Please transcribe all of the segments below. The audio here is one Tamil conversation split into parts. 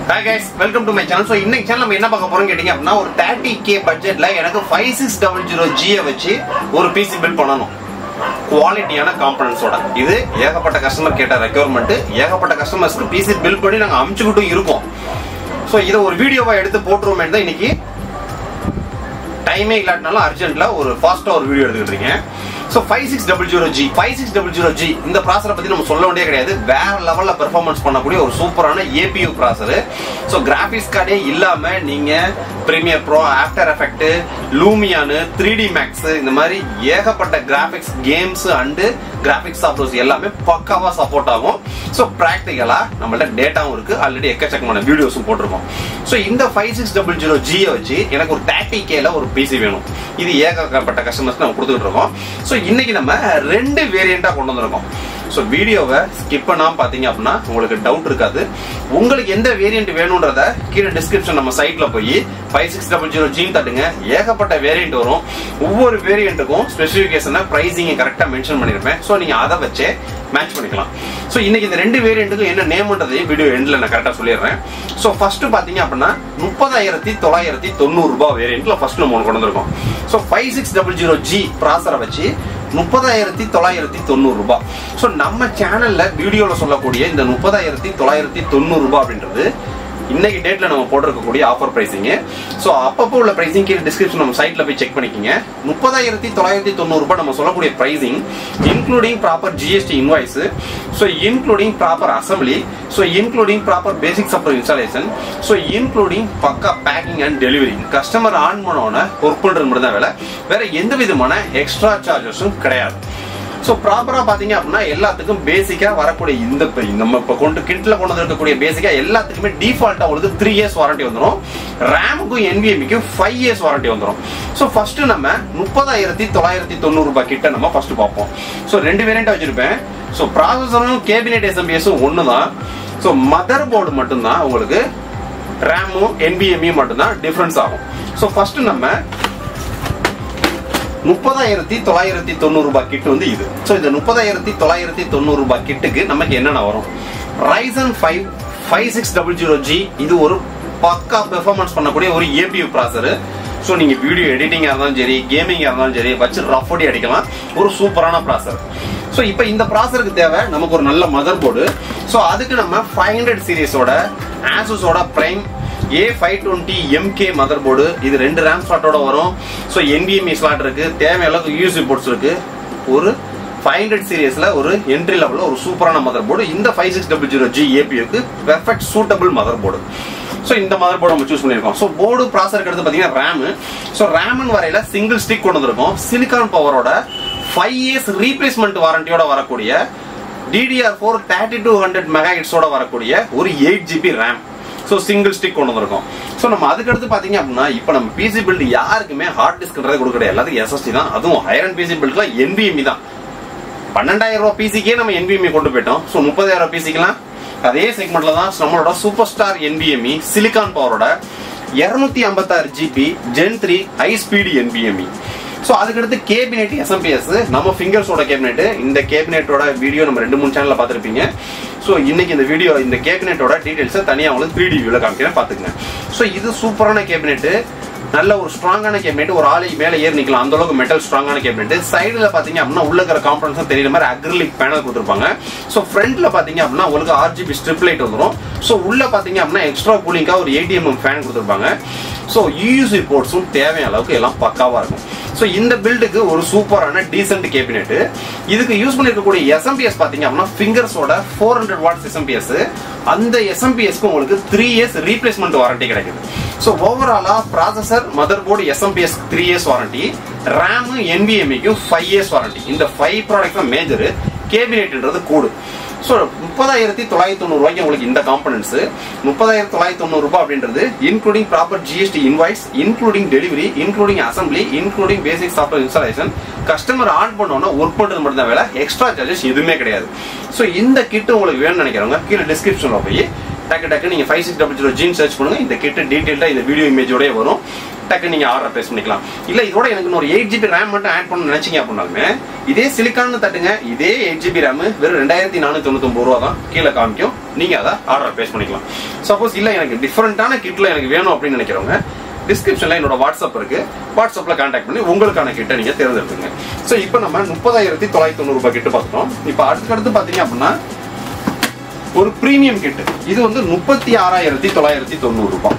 hi guys welcome to my channel so இன்னைக்கு சேனல் நம்ம என்ன பார்க்க போறோம் கேட்டீங்க அப்படின்னா ஒரு தேர்ட்டி கே பட்ஜெட்ல எனக்கு ஃபைவ் சிக்ஸ் டபுள் ஜீரோ ஜியை வச்சு ஒரு பிசி பில்ட் பண்ணணும் குவாலிட்டியான காம்பனன்ஸோட இது ஏகப்பட்ட கஸ்டமர் கேட்ட ரெக்யர்மெண்ட் ஏகப்பட்ட கஸ்டமர்ஸ்க்கு பிசி பில்ட் பண்ணி நாங்கள் அமுச்சுக்கிட்டும் இருக்கோம் ஸோ இதை ஒரு வீடியோவா எடுத்து போட்டுருவோமே தான் இன்னைக்கு டைமே இல்லாட்டினாலும் அர்ஜென்ட்ல ஒரு ஃபாஸ்டா ஒரு வீடியோ எடுத்துக்கிட்டு இருக்கேன் so five six double zero G five six double zero G இந்த ப்ராசரை பத்தி நம்ம சொல்ல வேண்டிய கிடையாது வேற லெவல்ல பெர்ஃபார்மன்ஸ் பண்ணக்கூடிய ஒரு சூப்பரான ஏபியூ ப்ராசர் ஸோ கிராஃபிக்ஸ் கார்டே இல்லாம நீங்க பிரீமியர் ப்ரோ ஆஃப்டர் எஃபெக்ட் லூமியானு த்ரீ டி மேக்ஸ் இந்த மாதிரி ஏகப்பட்ட graphics games and graphics softwares எல்லாமே பக்காவா சப்போர்ட் ஆகும் ஸோ ப்ராக்டிக்கலா நம்மள்ட்ட டேட்டாவும் இருக்கு ஆல்ரெடி எக்கச்சக்கமான வீடியோஸும் போட்டிருக்கோம் ஸோ இந்த ஃபைவ் சிக்ஸ் டபுள் ஜீரோ ஜியை வச்சு எனக்கு ஒரு தேர்ட்டி கேல ஒரு பிசி வேணும் இது ஏகப்பட்ட கஸ்டமர்ஸ் நம்ம கொடுத்துட்டு இருக்கோம் ஸோ இன்னைக்கு நம்ம ரெண்டு வேரியண்டா கொண்டு வந்திருக்கோம் ஸோ வீடியோவை ஸ்கிப் பண்ணாம பாத்தீங்க அப்படின்னா உங்களுக்கு டவுட் இருக்காது உங்களுக்கு எந்த வேரியன்ட் வேணும்ன்றத கீழே டிஸ்கிரிப்ஷன் நம்ம சைட்ல போய் ஃபைவ் சிக்ஸ் டபுள் ஜீரோ ஜீன் தட்டுங்க ஏகப்பட்ட வேரியன்ட் வரும் ஒவ்வொரு வேரியண்ட்டுக்கும் ஸ்பெசிஃபிகேஷனை ப்ரைஸிங் கரெக்டாக மென்ஷன் பண்ணியிருப்பேன் ஸோ நீங்க அதை வச்சே மேட்ச் பண்ணிக்கலாம் ஸோ இன்னைக்கு இந்த ரெண்டு வேரியண்ட்டுக்கும் என்ன நேம்ன்றதையும் வீடியோ எண்டில் நான் கரெக்டாக சொல்லிடுறேன் ஸோ ஃபர்ஸ்ட் பார்த்தீங்க அப்படின்னா முப்பதாயிரத்தி தொள்ளாயிரத்தி தொண்ணூறு ரூபாய் வேரியண்ட்ல ஃபர்ஸ்ட் நம்ம ஒன்று கொண்டு வந்திருக்கோம் so five six double zero G ப்ராசரை வச்சு முப்பதாயிரத்தி தொள்ளாயிரத்தி தொண்ணூறு ரூபாய் ஸோ நம்ம சேனல்ல வீடியோல சொல்லக்கூடிய இந்த முப்பதாயிரத்தி தொள்ளாயிரத்தி தொண்ணூறு ரூபாய் அப்படின்றது இன்னைக்கு டேட்ல நம்ம போட்டிருக்கக்கூடிய ஆஃபர் பிரைசிங் ஸோ அப்பப்போ உள்ள பிரைசிங் கீழே டிஸ்கிரிப்ஷன் நம்ம சைட்ல போய் செக் பண்ணிக்கோங்க முப்பதாயிரத்தி தொள்ளாயிரத்தி தொண்ணூறு ரூபாய் நம்ம சொல்லக்கூடிய pricing including proper GST invoice so including proper assembly so including proper basic support installation so including பக்கா packing and delivery customer on பண்ணோன்னே ஒர்க் பண்ணுறது மட்டும் தான் வேலை வேற எந்த விதமான எக்ஸ்ட்ரா சார்ஜஸும் கிடையாது ஸோ ப்ராப்பரா பாத்தீங்க அப்படின்னா எல்லாத்துக்கும் பேசிக்கா வரக்கூடிய இந்த இப்ப நம்ம இப்போ கொண்டு கிண்ட்ல கொண்டு இருக்கக்கூடிய பேசிக்கா எல்லாத்துக்குமே டிஃபால்ட்டா உங்களுக்கு த்ரீ இயர்ஸ் வாரண்டி வந்துடும் ரேமுக்கும் என்பிஎம்க்கும் ஃபைவ் இயர்ஸ் வாரண்டி வந்துடும் ஸோ ஃபர்ஸ்ட் நம்ம முப்பதாயிரத்தி தொள்ளாயிரத்தி தொண்ணூறு ரூபாய் கிட்ட நம்ம ஃபர்ஸ்ட் பார்ப்போம் ஸோ ரெண்டு வேரியண்டா வச்சிருப்பேன் ஸோ ப்ராசஸரும் கேபினெட் எஸ்எம்பிஎஸும் ஒன்று தான் ஸோ மதர் போர்டு மட்டும்தான் உங்களுக்கு ரேமும் என்பிஎம்மியும் மட்டும்தான் டிஃபரன்ஸ் ஆகும் ஸோ ஃபர்ஸ்ட் நம்ம முப்பதாயிரத்தி தொள்ளாயிரத்தி தொண்ணூறு ரூபாய் கிட் வந்து இது ஸோ இந்த முப்பதாயிரத்தி தொள்ளாயிரத்தி தொண்ணூறு ரூபாய் கிட்டுக்கு நமக்கு என்னென்ன வரும் Ryzen five five six double zero G இது ஒரு பக்கா பெர்ஃபார்மன்ஸ் பண்ணக்கூடிய ஒரு ஏபியூ ப்ராசர் ஸோ நீங்க வீடியோ எடிட்டிங்காக இருந்தாலும் சரி கேமிங்காக இருந்தாலும் சரி வச்சு ரஃப் ஒடி அடிக்கலாம் ஒரு சூப்பரான ப்ராசர் ஸோ இப்போ இந்த ப்ராசருக்கு தேவை நமக்கு ஒரு நல்ல மதர் போர்டு ஸோ அதுக்கு நம்ம ஃபைவ் ஹண்ட்ரட் சீரீஸோட ஆசூஸோட prime A five twenty MK mother board இது ரெண்டு ரேம் ஸ்லாட்டோட வரும் ஸோ என்பிஎம்இ ஸ்லாட் இருக்கு தேவையான அளவுக்கு யூஎஸ்பி போர்ட்ஸ் இருக்கு ஒரு ஃபைவ் ஹண்ட்ரட் சீரியஸ்ல ஒரு என்ட்ரி லெவலில் ஒரு சூப்பரான மதர் போர்டு இந்த five six double zero G ஏபியுக்கு perfect suitable mother board so இந்த மதர் போர்டு நம்ம சூஸ் பண்ணியிருக்கோம் ஸோ போர்டு ப்ராசருக்கு அடுத்து பார்த்தீங்கன்னா ரேமு ஸோ ரேம்னு வரையில சிங்கிள் ஸ்டிக் கொண்டு வந்திருக்கோம் சிலிகான் பவரோட ஃபைவ் இயர்ஸ் ரீப்ளேஸ்மெண்ட் வாரண்டியோட வரக்கூடிய DDR four thirty two hundred mega ஹிட்ஸோட வரக்கூடிய ஒரு eight GB RAM so single stick கொண்டு வந்திருக்கோம் ஸோ நம்ம அதுக்கடுத்து பார்த்தீங்க அப்படின்னா இப்போ நம்ம பிசி பில்டு யாருக்குமே ஹார்ட் டிஸ்க்ன்றதை கொடுக்குற எல்லாத்துக்கும் எஸ்எஸ்டி தான் அதுவும் ஹைரன் பிசி பில்டுலாம் என்பிஎம்இ தான் பன்னெண்டாயிரம் ரூபாய் பிசிக்கே நம்ம என்பிஎம்இ கொண்டு போயிட்டோம் ஸோ முப்பதாயிரம் பிசிக்கெல்லாம் அதே செக்மெண்ட்ல தான் நம்மளோட சூப்பர் ஸ்டார் என்பிஎம்இ சிலிகான் பவரோட இருநூத்தி ஐம்பத்தாறு GB gen three high speed என்பிஎம்இ ஸோ அதுக்கடுத்து கேபினெட் எஸ்எம்பிஎஸ் நம்ம ஃபிங்கர்ஸோட கேபினெட் இந்த கேபினெட்டோட வீடியோ நம்ம ரெண்டு மூணு சேனல்ல பார்த்துருப்பீங்க ஸோ இன்னைக்கு இந்த வீடியோ இந்த கேபினெட்டோட டீடைல்ஸை தனியாக உங்களுக்கு த்ரீ டி வியூவில் காமிக்கிறேன் பார்த்துக்கங்க ஸோ இது சூப்பரான கேபினெட் நல்ல ஒரு ஸ்ட்ராங்கான கேபினெட் ஒரு ஆளை மேலே ஏறி நிற்கலாம் அந்த அளவுக்கு மெட்டல் ஸ்ட்ராங்கான கேபினெட் சைடில் பார்த்தீங்க அப்படின்னா உள்ள இருக்கிற காம்பனன்ஸ் தெரியுற மாதிரி அக்ரிலிக் பேனல் கொடுத்துருப்பாங்க ஸோ ஃப்ரண்ட்ல பார்த்தீங்க அப்படின்னா உங்களுக்கு ஆர்ஜிபி ஸ்ட்ரிப் லைட் வந்துடும் ஸோ உள்ள பார்த்தீங்க அப்படின்னா எக்ஸ்ட்ரா கூலிங்காக ஒரு ஏடிஎம் ஃபேன் கொடுத்துருப்பாங்க ஸோ யூஎஸ்பி போர்ட்ஸும் தேவையான அளவுக்கு எல்லாம் பக்காவாக இருக்கும் ஸோ இந்த பில்டுக்கு ஒரு சூப்பரான டீசென்ட் கேபினெட் இதுக்கு யூஸ் பண்ணிருக்கக்கூடிய எஸ்எம்பிஎஸ் பார்த்தீங்க அப்படின்னா ஃபிங்கர்ஸோட ஃபோர் ஹண்ட்ரட் வாட்ஸ் எஸ்எம்பிஎஸ் அந்த எஸ்எம்பிஎஸ்க்கு உங்களுக்கு த்ரீ இயர்ஸ் ரீப்ளேஸ்மெண்ட் வாரண்டி கிடைக்குது ஸோ ஓவராலா processor mother board SMPS three years warranty RAM என்பிஎம்இக்கு ஃபைவ் இயர்ஸ் வாரண்டி இந்த ஃபைவ் ப்ராடக்ட் தான் மேஜர் கேபினெட்ன்றது கூடு ஸோ முப்பதாயிரத்தி தொள்ளாயிரத்தி தொண்ணூறு ரூபாய்க்கு உங்களுக்கு இந்த காம்பனன்ஸ் முப்பதாயிரத்தி தொள்ளாயிரத்தி தொண்ணூறு ரூபாய் அப்படின்றது including proper GST invoice including delivery including assembly including basic software installation customer on பண்ணோன்னா ஒர்க் பண்ணுறது மட்டும் தான் வேலை எக்ஸ்ட்ரா சார்ஜஸ் எதுவுமே கிடையாது ஸோ இந்த கிட் உங்களுக்கு வேணும்னு நினைக்கிறவங்க கீழே டிஸ்கிரிப்ஷனில் போய் டக்கு டக்கு நீங்கள் ஃபைவ் சிக்ஸ் டபுள் ஜீரோ ஜீன் சர்ச் பண்ணுங்க இந்த கிட்ட டீட்டெயிலாக இந்த வீடியோ இமேஜோடய வரும் டக்கு நீங்க ஆர்டர் பிளேஸ் பண்ணிக்கலாம் இல்ல இதோட எனக்கு ஒரு எயிட் ஜிபி ரேம் மட்டும் ஆட் பண்ண நினைச்சீங்க அப்படின்னாலுமே இதே சிலிக்கான் தட்டுங்க இதே எயிட் ஜிபி ரேம் வெறும் ரெண்டாயிரத்தி நானூத்தி தொண்ணூத்தி ரூபா தான் கீழே காமிக்கும் நீங்க அதை ஆர்டர் பேஸ் பண்ணிக்கலாம் சப்போஸ் இல்ல எனக்கு டிஃபரெண்டான கிட்ல எனக்கு வேணும் அப்படின்னு நினைக்கிறவங்க டிஸ்கிரிப்ஷன்ல என்னோட வாட்ஸ்அப் இருக்கு வாட்ஸ்அப்ல கான்டாக்ட் பண்ணி உங்களுக்கான கிட்ட நீங்க தேர்ந்தெடுத்துங்க ஸோ இப்போ நம்ம முப்பதாயிரத்தி தொள்ளாயிரத்தி தொண்ணூறு ரூபாய் கிட்ட பார்த்துட்டோம் இப்போ அடுத்தடுத்து பாத்தீங்க அப்படின்னா ஒரு பிரீமியம் கிட் இது வந்து முப்பத்தி ஆறாயிரத்தி தொள்ளாயிரத்தி தொண்ணூறு ரூபாய்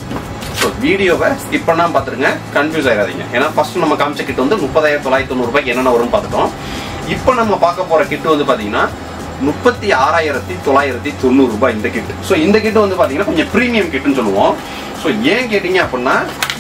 ஸோ வீடியோவை ஸ்கிப் பண்ணாம பார்த்துருங்க கன்ஃபியூஸ் ஆயிடாதீங்க ஏன்னா ஃபர்ஸ்ட் நம்ம காமிச்ச கிட் வந்து முப்பதாயிரத்தி தொள்ளாயிரத்தி தொண்ணூறு ரூபாய்க்கு என்னென்ன வரும்னு பார்த்துட்டோம் இப்போ நம்ம பார்க்க போற கிட் வந்து பாத்தீங்கன்னா முப்பத்தி ஆறாயிரத்தி தொள்ளாயிரத்தி தொண்ணூறு ரூபாய் இந்த கிட் ஸோ இந்த கிட் வந்து பாத்தீங்கன்னா கொஞ்சம் ப்ரீமியம் கிட்னு சொல்லுவோம் ஸோ ஏன் கேட்டீங்க அப்படின்னா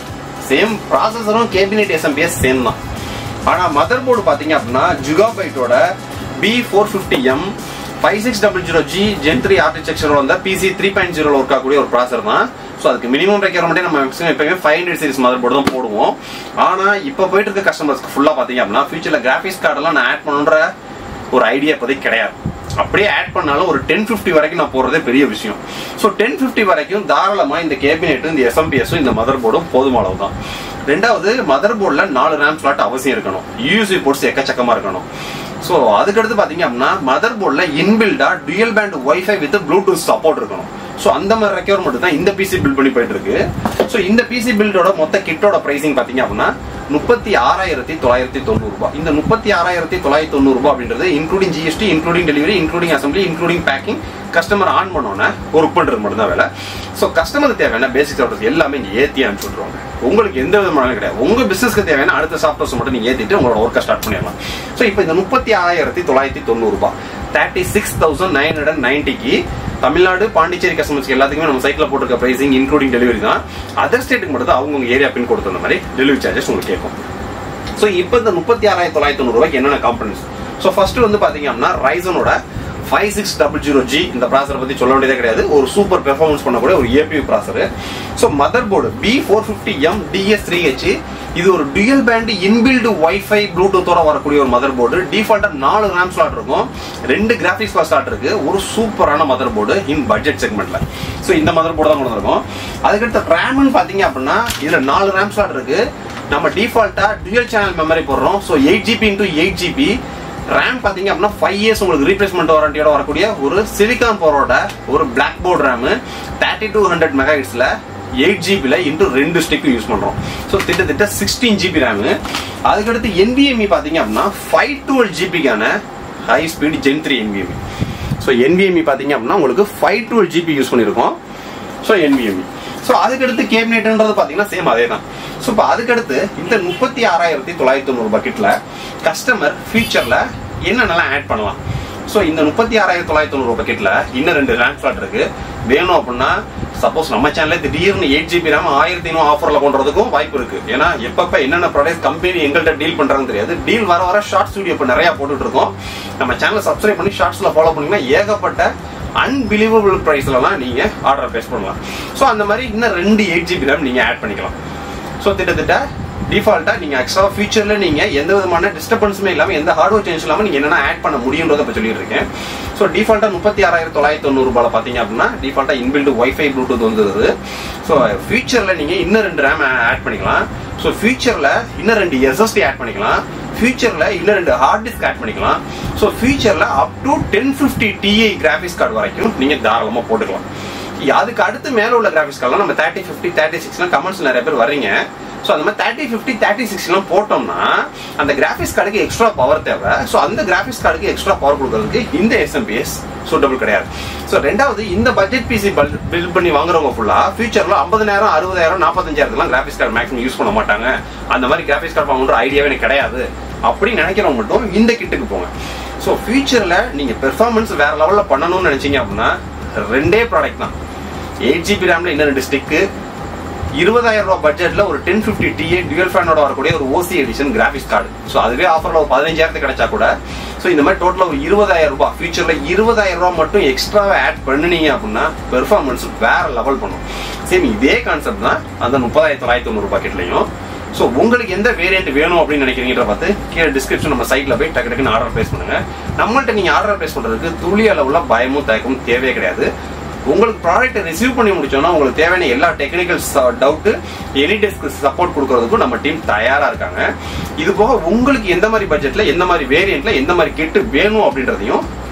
சேம் ப்ராசஸரும் கேபினெட் எஸ்எம்பிஎஸ் சேம் தான் ஆனா மதர் போர்டு பாத்தீங்க அப்படின்னா ஜுகாபைட்டோட B four fifty M five six double zero G gen three architecture வந்த பிசி த்ரீ பாயிண்ட் ஜீரோல ஒர்க் ஆகக்கூடிய ஒரு ப்ராசர் தான் ஸோ அதுக்கு மினிமம் ரெக்யர்மெண்ட்டே நம்ம மேக்ஸிமம் எப்பயுமே five hundred series mother board தான் போடுவோம் ஆனா இப்போ போயிட்டு இருக்க கஸ்டமர்ஸ்க்கு ஃபுல்லா பாத்தீங்க அப்படின்னா ஃபியூச்சர்ல கிராஃபிக்ஸ் கார்டெல்லாம் நான் ஆட் பண்ணுன்ற ஒரு ஐடியா இப்போதைக்கு கிடையாது அப்படியே ஆட் பண்ணாலும் ஒரு டென் ஃபிஃப்டி வரைக்கும் நான் போடுறதே பெரிய விஷயம் ஸோ டென் ஃபிஃப்டி வரைக்கும் தாராளமா இந்த கேபினெட்டும் இந்த எஸ்எம்பிஎஸும் இந்த மதர் போர்டும் போதும் அளவு தான் ரெண்டாவது மதர் போர்டில் நாலு ரேம் ஸ்லாட் அவசியம் இருக்கணும் யூஎஸ்பி போர்ட்ஸ் எக்கச்சக்கமா இருக்கணும் ஸோ அதுக்கடுத்து பாத்தீங்க அப்படின்னா மதர் போர்டில் இன்பில்டா dual band wifi with bluetooth support இருக்கணும் ஸோ அந்த மாதிரி ரெக்யர்மெண்ட் தான் இந்த பிசி பில்ட் பண்ணி போயிட்டு இருக்கு ஸோ இந்த பிசி பில்டோட மொத்த கிட்டோட பிரைசிங் பாத்தீங்க அப்படின்னா முப்பத்தி ஆறாயிரத்தி தொள்ளாயிரத்தி தொண்ணூறு ரூபாய் இந்த முப்பத்தி ஆறாயிரத்தி தொள்ளாயிரத்தி தொண்ணூறு ரூபாய் அப்படின்றது including GST including delivery including assembly including packing customer on பண்ணோன்னே ஒர்க் பண்றது மட்டும் தான் வேலை ஸோ கஸ்டமருக்கு தேவையான பேசிக் சாஃப்ட்வேர்ஸ் எல்லாமே இங்க ஏத்தி அனுப்பிச்சு விட்ருவாங்க உங்களுக்கு எந்த விதமான கிடையாது உங்க பிசினஸ்க்கு தேவையான அடுத்த சாஃப்ட்வேர்ஸ் மட்டும் நீங்க ஏத்திட்டு உங்களோட ஒர்க்கை ஸ்டார்ட் பண்ணிடலாம் ஸோ இப்போ இந்த முப்பத்தி ஆறாயிரத்தி தொள்ளாயிரத்தி தொண்ணூறு ரூபாய் thirty six thousand nine hundred நைன்டிக்கு தமிழ்நாடு பாண்டிச்சேரி கஸ்டமர்ஸ்க்கு எல்லாத்துக்குமே நம்ம சைட்ல போட்டிருக்க பிரைசிங் இன்க்ளூடிங் டெலிவரி தான் அதர் ஸ்டேட்டுக்கு மட்டும் தான் அவங்க ஏரியா பின் கொடுத்த மாதிரி டெலிவரி சார்ஜஸ் உங்களுக்கு கேட்கும் ஸோ இப்போ இந்த முப்பத்தி ஆறாயிரத்தி தொள்ளாயிரத்தி தொண்ணூறு ரூபாய்க்கு என்னென்ன காம்பனன்ஸ் ஸோ ஃபர்ஸ்ட் வந்து பாத்தீங்க அப்படின்னா ரைசனோட five six double zero G இந்த ப்ராசரை பத்தி சொல்ல வேண்டியதே கிடையாது ஒரு சூப்பர் பெர்ஃபார்மன்ஸ் பண்ணக்கூடிய ஒரு APU processor so mother board B four fifty M DS three H இது ஒரு டுயல் பேண்ட் இன்பில்டு வைஃபை ப்ளூடூத்தோட வரக்கூடிய ஒரு மதர் போர்டு டிஃபால்ட்டா நாலு ரேம் ஸ்லாட் இருக்கும் ரெண்டு கிராஃபிக்ஸ் கார்டு ஸ்லாட் இருக்கு ஒரு சூப்பரான மதர் போர்டு இன் பட்ஜெட் செக்மெண்ட்ல ஸோ இந்த மதர் போர்டு தான் கொண்டு வந்திருக்கோம் அதுக்கடுத்த ரேம்னு பாத்தீங்க அப்படின்னா இதுல நாலு ரேம் ஸ்லாட் இருக்கு நம்ம டிஃபால்ட்டா டுயல் சேனல் மெமரி போடுறோம் so eight GB into eight GB RAM பாத்தீங்க அப்படின்னா ஃபைவ் இயர்ஸ் உங்களுக்கு ரீப்ளேஸ்மெண்ட் வாரண்டியோட வரக்கூடிய ஒரு சிலிகான் போரோட ஒரு black board RAM thirty two hundred mega ஹிட்ஸ்ல eight ஜிபில into ரெண்டு ஸ்டிக் யூஸ் பண்றோம் ஸோ கிட்டத்தட்ட சிக்ஸ்டீன் ஜிபி ரேம் அதுக்கடுத்து என்பிஎம்இ பாத்தீங்க அப்படின்னா five twelve ஜிபிக்கான high speed gen three என்பிஎம்இ so என்பிஎம்இ பாத்தீங்க அப்படின்னா உங்களுக்கு ஃபைவ் டுவெல் ஜிபி யூஸ் பண்ணியிருக்கோம் ஸோ என்பிஎம்இ ஸோ அதுக்கடுத்து கேபினெட்ன்றது பார்த்தீங்கன்னா சேம் அதே தான் ஸோ இப்போ அதுக்கடுத்து இந்த முப்பத்தி ஆறாயிரத்தி தொள்ளாயிரத்தி தொண்ணூறு பக்கெட்டில் கஸ்டமர் ஃபியூச்சரில் என்னென்னலாம் ஆட் பண்ணலாம் ஸோ இந்த முப்பத்தி ஆறாயிரத்தி தொள்ளாயிரத்தி தொண்ணூறு பக்கெட்டில் இன்னும் ரெண்டு ரேம் ஸ்லாட் இருக்கு வேணும் அப்படின்னா சப்போஸ் நம்ம சேனல்ல திடீர்னு எயிட் ஜிபி ரேம் ஆயிரத்தி ஐநூறு ஆஃபர்ல கொண்டுறதுக்கும் வாய்ப்பு இருக்கு ஏன்னா எப்பப்ப என்னென்ன ப்ராடக்ட் கம்பெனி எங்கள்கிட்ட டீல் பண்றாங்கன்னு தெரியாது டீல் வர வர ஷார்ட் ஸ்டுடியோ இப்போ நிறைய போட்டுட்டு இருக்கோம் நம்ம சேனலை சப்ஸ்கிரைப் பண்ணி ஷார்ட்ஸ்ல ஃபாலோ பண்ணீங்கன்னா ஏகப்பட்ட அன்பிலீவபிள் பிரைஸ்லலாம் நீங்க ஆர்டர் பேஸ் பண்ணலாம் ஸோ அந்த மாதிரி இன்னும் ரெண்டு எயிட் ஜிபி ரேம் நீங்க ஆட் பண்ணிக்கலாம் ஸோ திட்டத்தட்ட டிஃபால்ட்டா நீங்க எக்ஸ்ட்ரா ஃபியூச்சர்ல நீங்க எந்த விதமான டிஸ்டர்பன்ஸுமே இல்லாம எந்த ஹார்ட்வேர் சேஞ்ச் இல்லாம நீங்க என்னென்ன ஆட் பண்ண முடியுன்றத இப்ப சொல்லிட்டு இருக்கேன் ஸோ டிஃபால்ட்டா முப்பத்தி ஆறாயிரத்தி தொள்ளாயிரத்தி தொண்ணூறு ரூபாய் பாத்தீங்க அப்படின்னா டிஃபால்ட்டா இன்பில்டு ஒய்ஃபை ப்ளூடூத் வந்துருது ஸோ ஃபியூச்சர்ல நீங்க இன்னும் ரெண்டு ரேம் ஆட் பண்ணிக்கலாம் ஸோ ஃபியூச்சர்ல இன்னும் ரெண்டு எஸ்எஸ்டி ஆட் பண்ணிக்கலாம் ஃபியூச்சர்ல இன்னும் ரெண்டு ஹார்ட் டிஸ்க் ஆட் பண்ணிக்கலாம் ஸோ ஃபியூச்சர்ல up to ten fifty TI graphics card வரைக்கும் நீங்க தாராளமா போட்டுக்கலாம் அதுக்கு அடுத்து மேல உள்ள கிராஃபிக்ஸ் கார்டுலாம் நம்ம தேர்ட்டி ஃபிஃப்டி தேர்ட்டி சிக்ஸ்லாம் கமெண்ட்ஸ் நிறைய பேர் வர்றீங்க ஸோ அந்த மாதிரி தேர்ட்டி ஃபிஃப்டி தேர்ட்டி சிக்ஸ்லாம் போட்டோம்னா அந்த கிராஃபிக்ஸ் கார்டுக்கு எக்ஸ்ட்ரா பவர் தேவை ஸோ அந்த கிராஃபிக்ஸ் கார்டுக்கு எக்ஸ்ட்ரா பவர் கொடுக்கறதுக்கு இந்த எஸ்எம்பிஎஸ் சூட்டபிள் கிடையாது ஸோ ரெண்டாவது இந்த பட்ஜெட் பிசி பில்ட் பண்ணி வாங்குறவங்க ஃபுல்லா ஃபியூச்சர்ல ஐம்பதாயிரம் அறுபதாயிரம் நாற்பத்தஞ்சாயிரத்துலாம் கிராஃபிக்ஸ் கார்டு மேக்ஸிமம் யூஸ் பண்ண மாட்டாங்க அந்த மாதிரி கிராஃபிக்ஸ் கார்டு வாங்குற ஐடியாவே எனக்கு கிடையாது அப்படின்னு நினைக்கிறவங்க மட்டும் இந்த கிட்டுக்கு போங்க ஸோ ஃபியூச்சர்ல நீங்க பெர்ஃபார்மன்ஸ் வேற லெவல்ல பண்ணணும்னு நினைச்சீங்க அப்படின்னா ரெண்டே ப்ராடக்ட் தான் எயிட் ஜிபி ரேம்ல இன்னும் ரெண்டு ஸ்டிக்கு இருபதாயிரம் ரூபாய் பட்ஜெட்ல ஒரு டென் பிப்டி டிஏ டியூல் ஃபேனோட வரக்கூடிய ஒரு OC edition graphics card so அதுவே ஆஃபர்ல ஒரு பதினஞ்சாயிரத்து கிடைச்சா கூட ஸோ இந்த மாதிரி டோட்டலா ஒரு இருபதாயிரம் ரூபாய் ஃபியூச்சர்ல இருபதாயிரம் ரூபாய் மட்டும் எக்ஸ்ட்ராவா ஆட் பண்ணுனீங்க அப்படின்னா பெர்ஃபார்மன்ஸ் வேற லெவல் பண்ணும் சேம் இதே கான்செப்ட் தான் அந்த முப்பதாயிரத்தி தொள்ளாயிரத்தி தொண்ணூறு பாக்கெட்லையும் ஸோ உங்களுக்கு எந்த வேரியன்ட் வேணும் அப்படின்னு நினைக்கிறீங்கன்ற பார்த்து கீழே டிஸ்கிரிப்ஷன் நம்ம சைட்ல போய் டக்கு டக்குன்னு ஆர்டர் பிளேஸ் பண்ணுங்க நம்மள்ட்ட நீங்க ஆர்டர் பிளேஸ் பண்றதுக்கு துளி அளவுல பயமும் தயக்கமும் தேவையே கிடையாது உங்களுக்கு ப்ராடக்ட் ரிசீவ் பண்ணி முடிச்சோம்னா உங்களுக்கு தேவையான எல்லா technical doubt any desk support கொடுக்கறதுக்கும் நம்ம டீம் தயாரா இருக்காங்க இது போக உங்களுக்கு எந்த மாதிரி பட்ஜெட்ல எந்த மாதிரி வேரியன்ட்ல எந்த மாதிரி கிட்டு வேணும் அப்படின்றதையும்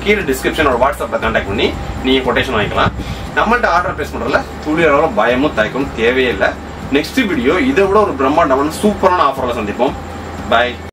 கீழே டிஸ்கிரிப்ஷன் ஒரு வாட்ஸ்அப்ல கான்டாக்ட் பண்ணி நீங்க கொட்டேஷன் வாங்கிக்கலாம் நம்மள்ட்ட ஆர்டர் பிளேஸ் பண்றதுல துளி அளவுல பயமும் தயக்கமும் தேவையே இல்லை நெக்ஸ்ட் வீடியோ இதை விட ஒரு பிரம்மாண்டமான சூப்பரான ஆஃபர்ல சந்திப்போம் பை